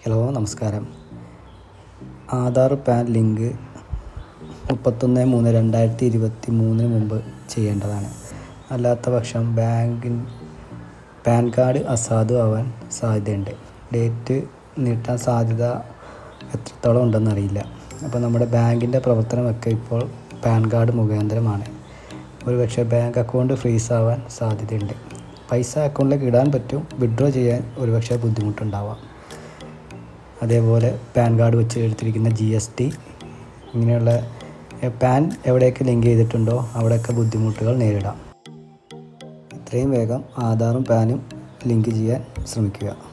hello നമസ്കാരം Aadhaar pan link മുപ്പത്തൊന്ന് മൂന്ന് രണ്ടായിരത്തി ഇരുപത്തി മൂന്നിന് മുമ്പ് ചെയ്യേണ്ടതാണ് അല്ലാത്ത പക്ഷം ബാങ്കിൻ പാൻ കാർഡ് അസാധു ആവാൻ സാധ്യതയുണ്ട് ഡേറ്റ് നീട്ടാൻ സാധ്യത എത്രത്തോളം ഉണ്ടെന്നറിയില്ല അപ്പോൾ നമ്മുടെ ബാങ്കിൻ്റെ പ്രവർത്തനമൊക്കെ ഇപ്പോൾ പാൻ കാർഡ് മുഖാന്തരമാണ് ഒരുപക്ഷെ ബാങ്ക് അക്കൗണ്ട് ഫ്രീസ് ആവാൻ സാധ്യതയുണ്ട് പൈസ അക്കൗണ്ടിലേക്ക് ഇടാൻ പറ്റും വിഡ്രോ ചെയ്യാൻ ഒരുപക്ഷെ ബുദ്ധിമുട്ടുണ്ടാവാം അതേപോലെ പാൻ കാർഡ് വെച്ച് എടുത്തിരിക്കുന്ന ജി എസ് ടി ഇങ്ങനെയുള്ള എ, പാൻ എവിടെയൊക്കെ ലിങ്ക് ചെയ്തിട്ടുണ്ടോ അവിടെയൊക്കെ ബുദ്ധിമുട്ടുകൾ നേരിടാം എത്രയും വേഗം ആധാറും പാനും ലിങ്ക് ചെയ്യാൻ ശ്രമിക്കുക